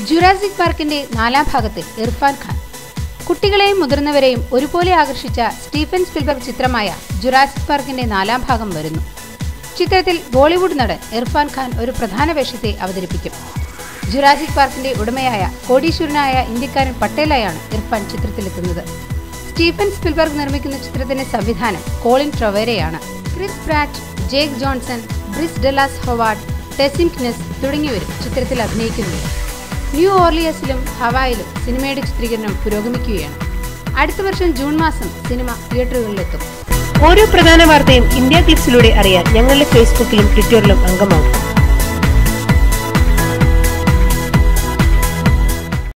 Jurassic പാർക്കിന്റെ നാലാം ഭാഗത്തിൽ ഇർഫാൻ ഖാൻ കുട്ടികളെയും മുതിർന്നവരെയും ഒരുപോലെ ആകർഷിച്ച സ്റ്റീഫൻ സ്പിൽബർഗ് ചിത്രമായ ജുറാസിക് പാർക്കിന്റെ നാലാം ഭാഗം വരുന്നു ചിത്രത്തിൽ ബോളിവുഡ് നടൻ ഇർഫാൻ ഖാൻ ഒരു പ്രധാന വേഷത്തെ അവതരിപ്പിക്കും ജുറാസിക് പാർക്കിന്റെ ഉടമയായ കോടീശ്വരനായ ഇന്ത്യക്കാരൻ പട്ടേലായാണ് ഇർഫാൻ ചിത്രത്തിലെത്തുന്നത് സ്റ്റീഫൻ സ്പിൽബർഗ് നിർമ്മിക്കുന്ന ചിത്രത്തിന്റെ സംവിധാനം കോളിൻ ട്രൊവേരയാണ് Chris Pratt Jake Johnson Bryce Dallas Howard ടെസിം ക്നെസ് തുടങ്ങിയവരും ചിത്രത്തിൽ അഭിനയിക്കുന്നുണ്ട് ന്യൂ ഓർലിയസിലും ഹവായിലും സിനിമയുടെ ചിത്രീകരണം പുരോഗമിക്കുകയാണ് അടുത്ത വർഷം ജൂൺ മാസം സിനിമ തിയേറ്ററുകളിലെത്തും ഓരോ പ്രധാന വാർത്തയും ഇന്ത്യ ക്ലിപ്സിലൂടെ അറിയാൻ ഞങ്ങളുടെ ഫേസ്ബുക്കിലും ട്വിറ്ററിലും അംഗമാകും